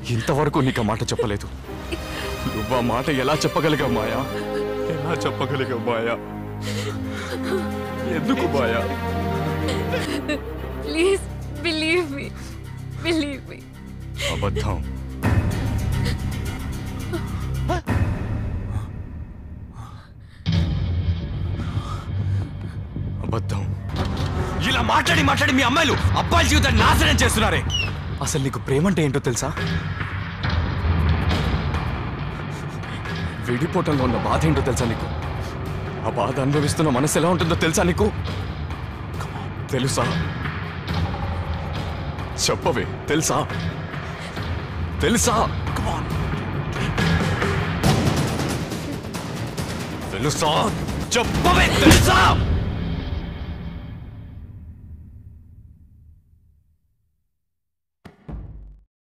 ఇంతవరకు నీకు ఆ మాట చెప్పలేదు నువ్వు ఆ మాట ఎలా చెప్పగలిగావు మాయా ఎలా చెప్పగలిగావు మాయా ఎందుకు Maya please believe me believe me అబద్ధం అబద్ధం ఇలా మాట్లాడి మాట్లాడి మీ అమ్మాయిలు అబ్బాయిల జీవితాన్ని నాశనం చేస్తున్నారే అసలు నీకు ప్రేమ అంటే ఏంటో తెలుసా విడిపోవటంలో ఉన్న బాధ ఏంటో తెలుసా నీకు ఆ బాధ అనుభవిస్తున్న మనసు ఎలా ఉంటుందో తెలుసా నీకు తెలుసా చెప్పవే తెలుసా తెలుసా Come on. తెలుసా చెప్పవే తెలుసా